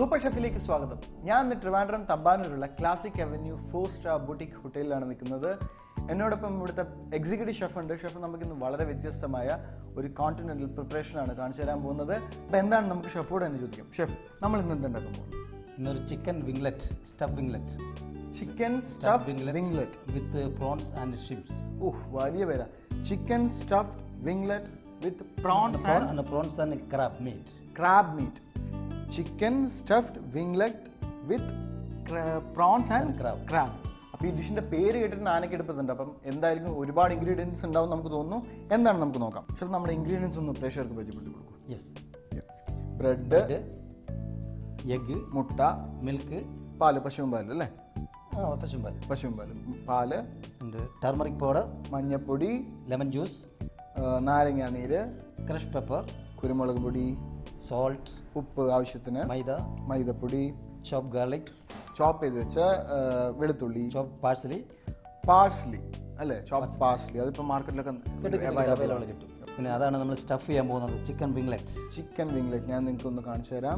Super ഷെഫിലേക്ക് സ്വാഗതം ഞാൻ ഇന്ന് ട്രിവാൻഡ്രം തമ്പാനൂരുള്ള classic avenue four star boutique ഹോട്ടലിലാണ് നിൽക്കുന്നത് എന്നോടൊപ്പം ഇവിടുത്തെ എക്സിക്യൂട്ടീവ് ഷെഫ് ഉണ്ട് ഷെഫ് നമുക്ക് ഇന്ന് വളരെ വ്യത്യസ്തമായ ഒരു കോണ്ടിനെന്റൽ പ്രിപ്പറേഷൻ ആണ് കാണിച്ചു തരാൻ പോകുന്നത് അപ്പൊ എന്താണ് നമുക്ക് ഷെഫോട് തന്നെ ചോദിക്കും ഷെഫ് നമ്മൾ ഇന്ന് എന്തുണ്ടാക്കാൻ പോകുന്നത് ഇന്നൊരു chicken winglet stuff winglet chicken stuff stuff winglet winglet with prawns and shrimps ഓഹ് വലിയ പേരാ chicken stuff winglet with prawns and prawns and crab meat crab meat chicken stuffed winglet with prawns and And crab. Crab അപ്പൊ ഈ ഡിഷിന്റെ പേര് കേട്ടിട്ട് ആനയ്ക്ക് എടുപ്പുന്നുണ്ട് അപ്പം എന്തായാലും ഒരുപാട് ഇൻഗ്രീഡിയൻസ് ഉണ്ടാവും നമുക്ക് തോന്നുന്നു എന്താണ് നമുക്ക് നോക്കാം പക്ഷെ നമ്മുടെ ഇൻഗ്രീഡിയൻസ് ഒന്ന് പ്രേക്ഷകർക്ക് പരിചയപ്പെടുത്തി കൊടുക്കും യെസ് ബ്രെഡ് എഗ് മുട്ട മിൽക്ക് പാല് പശുവും പാല് അല്ലേ പശുമ്പാൽ പശുവും പാല് പാല് ആൻഡ് ടർമറിക് പൗഡർ മഞ്ഞപ്പൊടി ലെമൺ ജ്യൂസ് ആ, നാരങ്ങാ നീര് ക്രഷ് പെപ്പർ കുരുമുളക് പൊടി സോൾട്ട് ഉപ്പ് ആവശ്യത്തിന് മൈദ മൈദപ്പൊടി ചോപ്പ് ഗാർലിക് ചോപ്പ് ചെയ്ത് വെച്ച ആ, വെളുത്തുള്ളി ചോപ്പ് പാഴ്സലി പാഴ്സ്ലി അല്ലേ ചോപ്പ് പാഴ്സ്ലി അതിപ്പോ മാർക്കറ്റിലൊക്കെ അവൈലബിൾ കിട്ടും പിന്നെ അതാണ് നമ്മൾ സ്റ്റഫ് ചെയ്യാൻ പോകുന്നത് ചിക്കൻ വിംഗ്ലറ്റ് ചിക്കൻ വിംഗ്ലെറ്റ് ഞാൻ നിങ്ങൾക്ക് ഒന്ന് കാണിച്ചു തരാം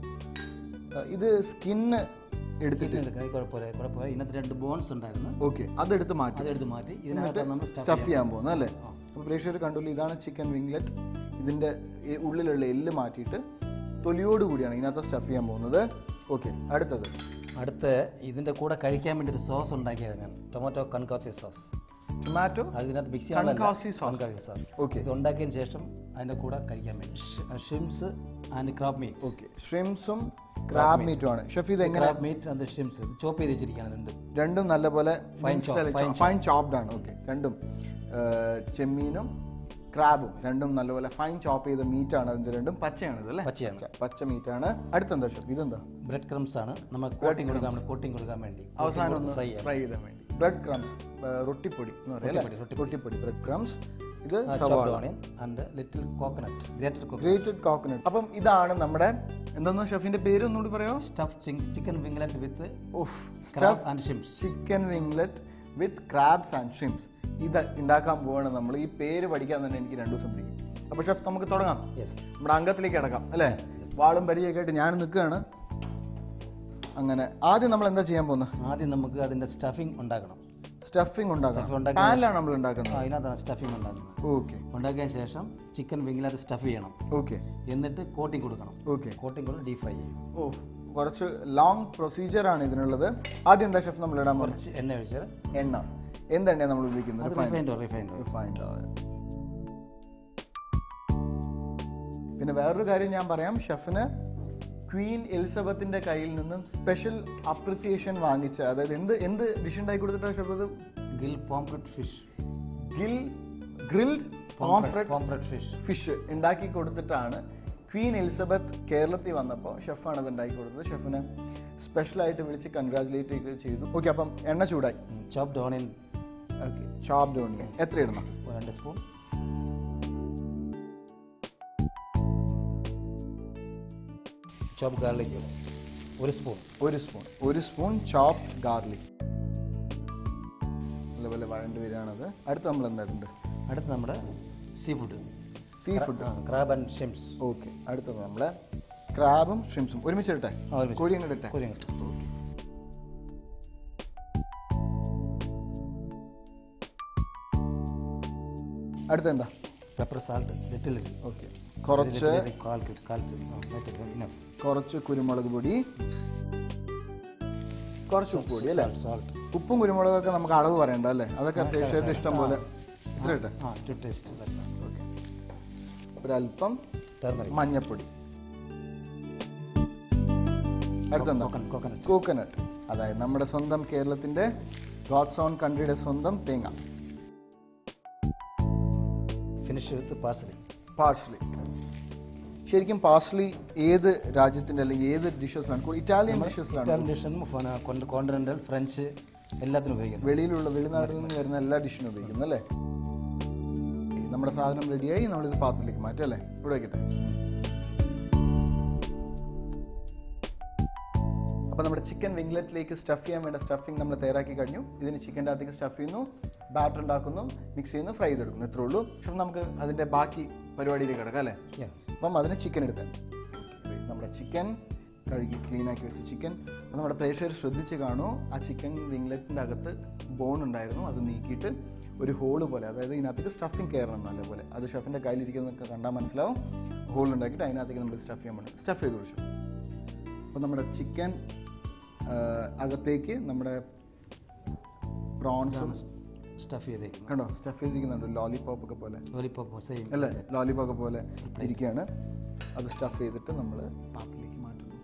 ആ, ഇത് സ്കിന്ന് എടുത്തിട്ട് കുഴപ്പമില്ല കുഴപ്പമില്ല ഇതിനകത്ത് രണ്ട് ബോൺസ് ഉണ്ടായിരുന്നു ഓക്കെ അതെടുത്ത് മാറ്റി അതെടുത്ത് മാറ്റി എന്നിട്ട് ഇതിനകത്ത് നമ്മൾ സ്റ്റഫ് ചെയ്യാൻ പോകുന്നു അല്ലേ ആ. അപ്പൊ പ്രേക്ഷകർ കണ്ടുള്ളൂ ഇതാണ് ചിക്കൻ വിംഗ്ലെറ്റ് ഇതിന്റെ ഈ ഉള്ളിലുള്ള എല്ല് മാറ്റിയിട്ട് തൊലിയോട് കൂടിയാണ് ഇതിനകത്ത് സ്റ്റഫ് ചെയ്യാൻ പോകുന്നത് ഓക്കെ അടുത്തത് അടുത്ത് ഇതിന്റെ കൂടെ കഴിക്കാൻ വേണ്ടി ഒരു സോസ് ഉണ്ടാക്കിയത് ഞാൻ ടൊമാറ്റോ കൺകാസി സോസ് ടൊമാറ്റോ അതിനകത്ത് mix Kankasi sauce. Sauce Okay. ഇത് ഉണ്ടാക്കിയതിന് ശേഷം അതിന്റെ കൂടെ കഴിക്കാൻ വേണ്ടി shrimps and crab meat okay ഷ്രിംസും ക്രാബ് മീറ്റും ആണ് ഷെഫ് ഇത് എങ്ങനെ crab meat and shrimps chop ചെയ്ത് വെച്ചിരിക്കുകയാണ് രണ്ടും രണ്ടും നല്ലപോലെ Fine chop, fine chop. Fine chopped ആണ് ഓക്കെ രണ്ടും ആ, ചെമ്മീനും ക്രാബും രണ്ടും നല്ലപോലെ ഫൈൻ ചോപ്പ് ചെയ്ത മീറ്റ് ആണ് അതിന്റെ രണ്ടും പച്ചയാണ് ഇത് അല്ലേ പച്ചയാണ്. പച്ച- പച്ച മീറ്റ് ആണ് അടുത്തെന്താ ഷെഫ് ഇതെന്താ ബ്രെഡ് ക്രംസ് ആണ് നമ്മൾ കോട്ടിംഗ് കൊടുക്കാൻ കോട്ടിംഗ് കൊടുക്കാൻ വേണ്ടി അവസാനം ഒന്ന് ഫ്രൈ ചെയ്യാം ഫ്രൈ ചെയ്താൻ വേണ്ടി ബ്രെഡ് ക്രംസ് റൊട്ടിപ്പൊടി എന്ന് പറയാം റൊട്ടിപ്പൊടി, റൊട്ടിപ്പൊടി. റൊട്ടിപ്പൊടി ബ്രെഡ് ക്രംസ് ഇത് ചോപ്ഡ് സവാള onion and little coconut grated coconut grated coconut അപ്പം ഇതാണ് നമ്മുടെ എന്താ ഷെഫിന്റെ പേര് ഒന്നുകൂടി പറയോ stuff chicken winglet with of crab and shrimps chicken winglet with crabs and shrimps ഇത് ഉണ്ടാക്കാൻ പോവാണ് നമ്മൾ ഈ പേര് പഠിക്കാൻ തന്നെ എനിക്ക് രണ്ടു ദിവസം പിടിക്കും അപ്പൊ ഷെഫ് നമുക്ക് തുടങ്ങാം യെസ് നമ്മുടെ അംഗത്തിലേക്ക് കിടക്കാം അല്ലേ വാളും പരിചയൊക്കെ ആയിട്ട് ഞാൻ നിൽക്കുകയാണ് അങ്ങനെ ആദ്യം നമ്മൾ എന്താ ചെയ്യാൻ പോകുന്നത് ആദ്യം നമുക്ക് അതിന്റെ സ്റ്റഫിംഗ് ഉണ്ടാക്കണം സ്റ്റഫിംഗ് ഉണ്ടാക്കണം Stuffing ഉണ്ടാക്കാൻ- പാനിലാണ് നമ്മൾ ആ, ഉണ്ടാക്കുന്നത് അതിനകത്താണ് സ്റ്റഫിംഗ് ഉണ്ടാക്കുന്നത് ഓക്കെ ഉണ്ടാക്കിയ ശേഷം ചിക്കൻ വിംഗ്ലറ്റ് സ്റ്റഫ് ചെയ്യണം ഓക്കെ എന്നിട്ട് കോട്ടിംഗ് കൊടുക്കണം ഓക്കെ കോട്ടിംഗ് കൊടുത്ത് ഡീപ് ഫ്രൈ ചെയ്യും ഓ കുറച്ച് ലോങ് പ്രൊസീജിയർ ആണ് ഇതിനുള്ളത് ആദ്യം എന്താ ഷെഫ് നമ്മൾ ഇടാൻ പോകുന്നത് കുറച്ച് എണ്ണ ഒഴിച്ചാൽ എണ്ണ എന്തെണ്ണ നമ്മൾ ഉപയോഗിക്കുന്നത് അത് റിഫൈൻഡ് റിഫൈൻഡ് റിഫൈൻഡ് ഓയിൽ പിന്നെ വേറൊരു കാര്യം ഞാൻ പറയാം ഷെഫിന് ക്വീൻ എലിസബത്തിന്റെ കയ്യിൽ നിന്നും സ്പെഷ്യൽ അപ്രിസിയേഷൻ വാങ്ങിച്ച അതായത് എന്ത് എന്ത് ഡിഷ് ഉണ്ടാക്കി കൊടുത്തിട്ടാണ് ഷെഫ് ഇത് grill pomfret fish grill grilled pomfret pomfret fish fish ഉണ്ടാക്കി കൊടുത്തിട്ടാണ് ക്വീൻ എലിസബത്ത് കേരളത്തിൽ വന്നപ്പോൾ ഷെഫാണ് ഇത് ഉണ്ടാക്കി കൊടുത്തത് ഷെഫിനെ സ്പെഷ്യലായിട്ട് വിളിച്ച് കൺഗ്രാചുലേറ്റ് ചെയ്തു ഓക്കെ അപ്പം എണ്ണ ചൂടായി chopped onion okay chopped onion എത്ര ഇടണം രണ്ട് സ്പൂൺ ചോപ്പ് ഗാർലിക് ഒരു സ്പൂൺ ഒരു സ്പൂൺ ഒരു സ്പൂൺ ചോപ്പ് ഗാർലിക് നല്ലപോലെ വഴണ്ട് വരികയാണത് അടുത്ത് നമ്മൾ എന്തായിട്ടുണ്ട് അടുത്ത് നമ്മുടെ seafood seafood crab and shrimps okay അടുത്തത് നമ്മളെ ക്രാബും ഷ്രിംസും ഒരുമിച്ച് ഇട്ടെ കോരി അങ്ങോട്ട് ഇട്ടെ ഓക്കെ അടുത്ത എന്താ പെപ്പർ സാൾട്ട് ലിറ്റിൽ ഓക്കെ കുറച്ച് കാൽ കാൽ ഇനഫ് കുറച്ച് കുരുമുളക് പൊടി കുറച്ച് ഉപ്പ് പൊടി അല്ലേ സാൾട്ട് ഉപ്പും കുരുമുളകൊക്കെ നമുക്ക് അളവ് പറയണ്ട അല്ലേ അതൊക്കെ പ്രേക്ഷകരുടെ ഇഷ്ടം പോലെ ഇത്ര ഇട്ടെ ആ ടു ടേസ്റ്റ് ഓക്കെ ഒരല്പം ടർമറിക് മഞ്ഞപ്പൊടി അടുത്തെന്താ കോക്കനട്ട് കോക്കനട്ട് അതായത് നമ്മുടെ സ്വന്തം കേരളത്തിന്റെ ഗോഡ്സ് ഓൺ കൺട്രിയുടെ സ്വന്തം തേങ്ങ ഫിനിഷ് വിത്ത് പാഴ്സലി പാഴ്സ്ലി ശരിക്കും പാഴ്സ്ലി ഏത് രാജ്യത്തിന്റെ അല്ലെങ്കിൽ ഏത് ഡിഷസിലാണ് ഇറ്റാലിയൻ ഡിഷസിലാണ് ഇറ്റാലിയൻ ഡിഷും കോണ്ടിനെന്റൽ ഫ്രഞ്ച് എല്ലാത്തിനും ഉപയോഗിക്കുന്നത് വെളിയിലുള്ള വെളിനാട്ടിൽ നിന്ന് വരുന്ന എല്ലാ ഡിഷിനും ഉപയോഗിക്കുന്നു അല്ലേ നമ്മുടെ സാധനം റെഡിയായി നമ്മളിത് പാത്രത്തിലേക്ക് മാറ്റാം അല്ലേ ഇവിടെ വയ്ക്കട്ടെ അപ്പൊ നമ്മുടെ ചിക്കൻ വിംഗ്ലെറ്റിലേക്ക് സ്റ്റഫ് ചെയ്യാൻ വേണ്ട സ്റ്റഫിംഗ് നമ്മൾ തയ്യാറാക്കി കഴിഞ്ഞു ഇതിന് ചിക്കൻ്റെ അകത്തേക്ക് സ്റ്റഫ് ചെയ്യുന്നു ബാറ്റർ ഉണ്ടാക്കുന്നു മിക്സ് ചെയ്യുന്നു ഫ്രൈ ചെയ്തെടുക്കുന്നു ഇത്രേ ഉള്ളൂ പക്ഷെ നമുക്ക് അതിന്റെ ബാക്കി പരിപാടിയിലേക്ക് കിടക്കാം അല്ലേ Yeah. അപ്പം അതിന് ചിക്കൻ എടുത്താൽ നമ്മുടെ ചിക്കൻ കഴുകി ക്ലീൻ ആക്കി വെച്ച ചിക്കൻ അപ്പോൾ നമ്മുടെ പ്രേക്ഷകർ ശ്രദ്ധിച്ച് കാണൂ ആ ചിക്കൻ വിംഗ്ലറ്റിൻ്റെ അകത്ത് ബോൺ ഉണ്ടായിരുന്നു അത് നീക്കിയിട്ട് ഒരു ഹോള് പോലെ അതായത് ഇതിനകത്തേക്ക് സ്റ്റഫിങ് കയറണം നല്ലപോലെ അത് ഷെഫിൻ്റെ കയ്യിലിരിക്കുന്നതൊക്കെ കണ്ടാൽ മനസ്സിലാവും ഹോൾ ഉണ്ടാക്കിയിട്ട് അതിനകത്തേക്ക് നമ്മൾ സ്റ്റഫ് ചെയ്യാൻ പറ്റും സ്റ്റഫ് ചെയ്ത് വെച്ചു അപ്പോൾ നമ്മുടെ ചിക്കൻ അകത്തേക്ക് നമ്മുടെ പ്രോൺസും സ്റ്റഫ് ചെയ്തേക്കുന്നത് കണ്ടോ സ്റ്റഫ് ചെയ്തിരിക്കുന്നുണ്ട് ലോലിപോപ്പ് ഒക്കെ പോലെ ലോലിപോപ്പ് സെയിം അല്ലേ ലോലിപോപ്പ് ഒക്കെ പോലെ ഇരിക്കുകയാണ് അത് സ്റ്റഫ് ചെയ്തിട്ട് നമ്മൾ പാത്രത്തിലേക്ക് മാറ്റുന്നു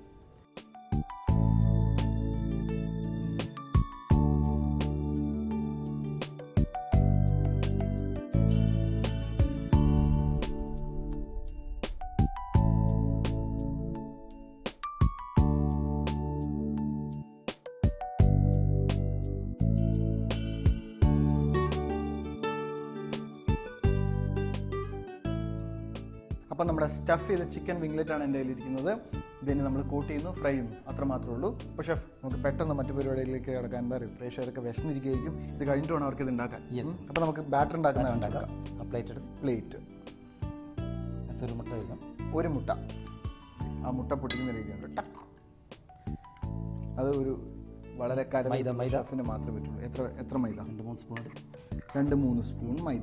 അപ്പം നമ്മുടെ സ്റ്റഫ് ചെയ്ത ചിക്കൻ വിംഗ്ലെറ്റ് ആണ് എൻ്റെ കയ്യിലിരിക്കുന്നത് ഇതിന് നമ്മൾ കൂട്ട് ചെയ്യുന്നു ഫ്രൈ ചെയ്യുന്നു അത്ര മാത്രമേ ഉള്ളൂ പക്ഷേ നമുക്ക് പെട്ടെന്ന് മറ്റു പരിപാടികളിലേക്ക് കിടക്കാൻ എന്താ പറയുക പ്രേക്ഷകരൊക്കെ വിശന്നിരിക്കുകയും ഇത് കഴിഞ്ഞിട്ട് വേണം അവർക്ക് ഇത് ഉണ്ടാക്കാൻ Yes. അപ്പം നമുക്ക് ബാറ്റർ ഉണ്ടാക്കുന്ന ഉണ്ടാക്കാം ഉണ്ടാക്കാം ആ പ്ലേറ്റ് എടുത്ത് പ്ലേറ്റ് ഒരു മുട്ട വയ്ക്കാം ഒരു മുട്ട ആ മുട്ട പൊട്ടിക്കുന്ന രീതിയുണ്ട് ടക്ക്. അത് ഒരു വളരെ കര മൈദ, മൈദ. ഷെഫിന് മാത്രമേ പറ്റുള്ളൂ എത്ര എത്ര മൈദ രണ്ട് മൂന്ന് സ്പൂൺ എടുത്ത് രണ്ട് മൂന്ന് സ്പൂൺ മൈദ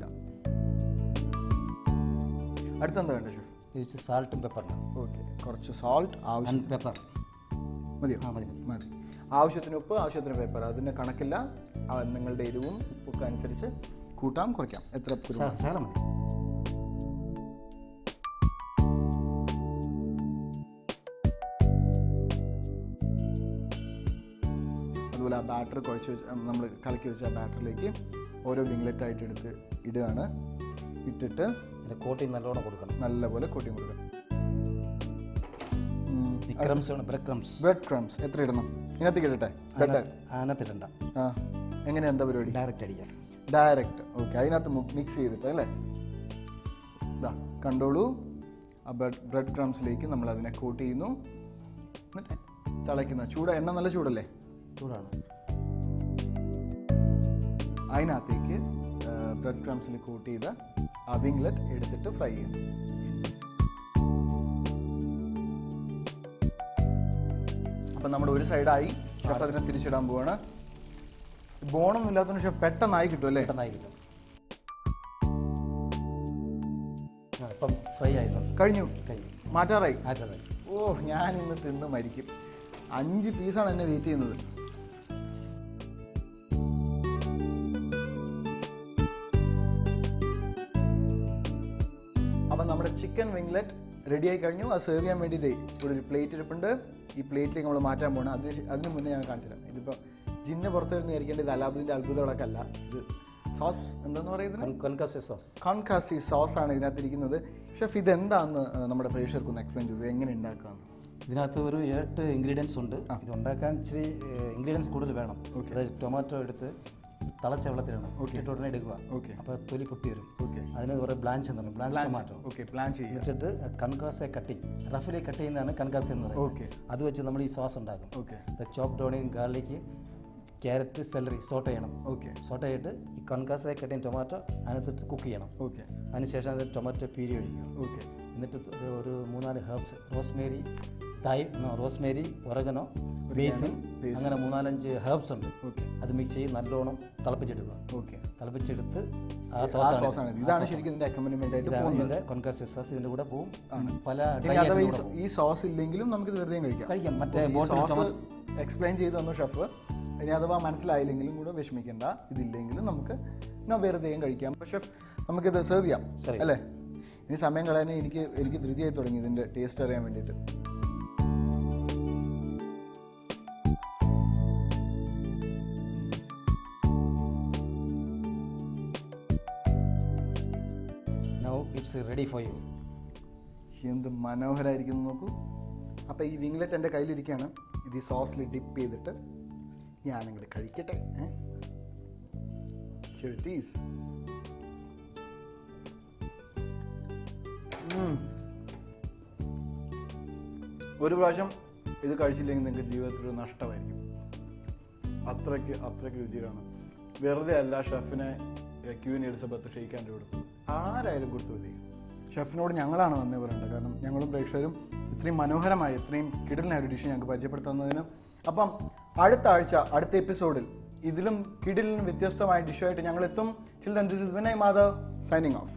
അടുത്തെന്താ വേണ്ട ഷെഫ് തിരിച്ച് സാൾട്ടും പെപ്പറിനും ഓക്കെ കുറച്ച് സോൾട്ട് ആവശ്യം ആൻഡ് പെപ്പർ മതിയോ ആ മതി മതി ആവശ്യത്തിന് ഉപ്പ് ആവശ്യത്തിന് പേപ്പർ അതിന് കണക്കില്ല ആ, നിങ്ങളുടെ എരിവും ഉപ്പൊക്കെ അനുസരിച്ച് കൂട്ടാം കുറയ്ക്കാം എത്ര കുരുമുളക് ശകലം മതി അതുപോലെ ആ ബാറ്റർ കുഴച്ച് വെച്ച് നമ്മൾ കലക്കി വെച്ച ആ ബാറ്ററിലേക്ക് ഓരോ വിംഗ്ലെറ്റ് ആയിട്ട് എടുത്ത് ഇടുകയാണ് ഇട്ടിട്ട് അതിൻ്റെ കോട്ടിങ് നല്ലോണം കൊടുക്കണം നല്ലപോലെ കൂട്ടി കൊടുക്കണം ഈ ക്രംസ് ആണ് ബ്രെഡ് ക്രംസ് ബ്രെഡ് ക്രംസ് എത്ര ഇടണം ഇതിനകത്തേക്ക് ഇടട്ടെ ബ്രെഡ് അതിനകത്തിടണ്ട ആ എങ്ങനെ എന്താ പരിപാടി ഡയറക്റ്റ് അടിക്കാം ഡയറക്റ്റ് ഓക്കെ അതിനകത്ത് മിക്സ് ചെയ്തിട്ട് അല്ലേ ഇതാ കണ്ടോളൂ ആ ബ്രെഡ് ബ്രെഡ് ക്രംസിലേക്ക് നമ്മൾ അതിനെ കോട്ട് ചെയ്യുന്നു എന്നിട്ട് തിളയ്ക്കുന്ന ചൂട് എണ്ണ നല്ല ചൂടല്ലേ ചൂടാണ് അതിനകത്തേക്ക് ബ്രെഡ് ക്രംസിൽ കോട്ട് ചെയ്ത ആ വിംഗ്ലെറ്റ് എടുത്തിട്ട് ഫ്രൈ ചെയ്യുന്നു അപ്പം നമ്മുടെ ഒരു സൈഡായി ഷെഫ് അതിനെ തിരിച്ചിടാൻ പോവാണ് ബോണൊന്നും ഇല്ലാത്തതിന് ഷെഫ് പെട്ടെന്നായി കിട്ടും അല്ലേ പെട്ടെന്നായിരിക്കും ആ, ഇപ്പം ഫ്രൈ ആയിട്ടുണ്ട് കഴിഞ്ഞു കഴിഞ്ഞു മാറ്റാറായി ആറ്റതായി ഓ ഞാൻ ഇന്ന് തിന്ന് മരിക്കും അഞ്ച് പീസാണ് എന്നെ വെയിറ്റ് ചെയ്യുന്നത് അപ്പം നമ്മുടെ ചിക്കൻ വിംഗ്ലെറ്റ് റെഡി ആയി കഴിഞ്ഞു അത് സെർവ് ചെയ്യാൻ വേണ്ടിയിട്ട് ഇവിടെ ഒരു പ്ലേറ്റ് ഇരിപ്പുണ്ട് ഈ പ്ലേറ്റിലേക്ക് നമ്മൾ മാറ്റാൻ പോകണം അത് അതിന് മുന്നേ ഞാൻ കാണിച്ചു തരാം ഇതിപ്പോൾ ജിന്ന് പുറത്ത് വരുന്ന വിചാരിക്കേണ്ടത് ഇത് അലാബുദ്ദീൻ്റെ അത്ഭുതങ്ങളൊക്കെ അല്ല ഇത് സോസ് എന്താന്ന് പറയുന്നത് കൊൻകസ് സോസ് കോൺകാസി സോസ് ആണ് ഇതിനകത്ത് ഇരിക്കുന്നത് ഷെഫ് ഇതെന്താന്ന് നമ്മുടെ പ്രേക്ഷകർക്ക് ഒന്ന് എക്സ്പ്ലെയിൻ ചെയ്തു എങ്ങനെ ഉണ്ടാക്കാന്ന് ഇതിനകത്ത് ഒരു എട്ട് ഇൻഗ്രീഡിയൻസ് ഉണ്ട് ആ. ഇത് ഉണ്ടാക്കാൻ ഇച്ചിരി ഇൻഗ്രീഡിയൻസ് കൂടുതൽ വേണം Okay. അതായത് ടൊമാറ്റോ എടുത്ത് തിളച്ച വെള്ളത്തിലിടണം Okay. ഇട്ടിട്ട് ഉടനെ എടുക്കുക Okay. അപ്പോൾ തൊലി പൊട്ടി വരും ഓക്കെ അതിന് കുറേ ബ്ലാഞ്ച് എന്ന് പറയും ബ്ലാഞ്ച് ടൊമാറ്റോ ഓക്കെ പ്ലാൻ ചെയ്യുക എന്നിട്ട് കൺകാസെ കട്ടിങ് റഫിലി കട്ട് ചെയ്യുന്നതാണ് കൺകാസ് എന്ന് പറയുന്നത് Okay. അത് വെച്ച് നമ്മൾ ഈ സോസ് ഉണ്ടാക്കും okay chopped onion garlic carrot celery saute ചെയ്യണം ഓക്കെ സോട്ട് ചെയ്തിട്ട് ഈ കൺകാസെ കട്ട് ചെയ്യുന്ന ടൊമാറ്റോ അതിനകത്ത് കുക്ക് ചെയ്യണം ഓക്കെ അതിനുശേഷം അത് ടൊമാറ്റോ പീരി ഒഴിക്കുക ഓക്കെ എന്നിട്ട് ഒരു- ഒരു മൂന്നാല് herbs rosemary thyme rosemary oregano ഒരു ബേസിൽ basil. അങ്ങനെ മൂന്നാലഞ്ച് ഹെർബ്സ് ഉണ്ട് ഓക്കെ അത് മിക്സ് ചെയ്ത് നല്ലോണം തിളപ്പിച്ചെടുക്കുക ഓക്കെ തിളപ്പിച്ചെടുത്ത് ആ ആ സോസാണ് സോസാണ് ഇത്. ഇതാണ് ശരിക്കും ഇതിന്റെ അക്കമ്പനിമെന്റ് ആയിട്ട് ഇതാണ് പോകുന്നത് ഇതിന്റെ കൊൻകാസ് സോസ് ഇതിന്റെ കൂടെ പോവും ആണ്. പല ഇനി dry അഥവാ ഈ item സോ- കൂടെ ഈ സോസ് ഇല്ലെങ്കിലും നമുക്ക് ഇത് വെറുതെ കഴിക്കാം കഴിക്കാം മറ്റേ ഈ ബോട്ടിൽ സോസ് എക്സ്പ്ലെയിൻ ചെയ്തു തന്നു ഷെഫ് ഇനി അഥവാ മനസ്സിലായില്ലെങ്കിലും കൂടെ വിഷമിക്കേണ്ട ഇതില്ലെങ്കിലും നമുക്ക് നോ വെറുതെയും കഴിക്കാം അപ്പോൾ ഷെഫ് നമുക്കിത് സെർവ് ചെയ്യാം Serve ചെയ്യാം. അല്ലേ ഇനി സമയം കളയാൻ എനിക്ക് എനിക്ക് ധൃതിയായി തുടങ്ങി ഇതിന്റെ ടേസ്റ്റ് അറിയാൻ വേണ്ടിയിട്ട് now it's ready for you എന്ത് മനോഹരമായിരിക്കുന്നു നോക്കൂ അപ്പോൾ ഈ വിംഗ്ലെറ്റ് എൻ്റെ കയ്യിലിരിക്കുകയാണ് ഇത് ഈ സോസിൽ ഡിപ്പ് ചെയ്തിട്ട് ഞാനിങ്ങോട്ട് കഴിക്കട്ടെ ഏ? Here it is. ഉം. ഒരു പ്രാവശ്യം ഇത് കഴിച്ചില്ലെങ്കിൽ നിങ്ങൾക്ക് ജീവിതത്തിൽ ഒരു നഷ്ടമായിരിക്കും അത്രയ്ക്ക് അത്രയ്ക്ക് രുചിയാണ് വെറുതെ അല്ല ഷെഫിനെ ക്യൂൻ എലിസബത്ത് ഷെയ്ക്കാൻ്റെ കൊടുത്തു ആരായാലും കൊടുത്തു മതി ഷെഫിനോട് ഞങ്ങളാണ് നന്ദി പറയേണ്ടത് കാരണം ഞങ്ങളും പ്രേക്ഷകരും ഇത്രയും മനോഹരമായ ഇത്രയും കിടലിനായ ഒരു ഡിഷ് ഞങ്ങൾക്ക് പരിചയപ്പെടുത്തുന്നതിനും അപ്പം അടുത്ത ആഴ്ച അടുത്ത എപ്പിസോഡിൽ ഇതിലും കിടിലിനും വ്യത്യസ്തമായ ഡിഷുമായിട്ട് ഞങ്ങൾ എത്തും till then this is Vinay Madhav signing of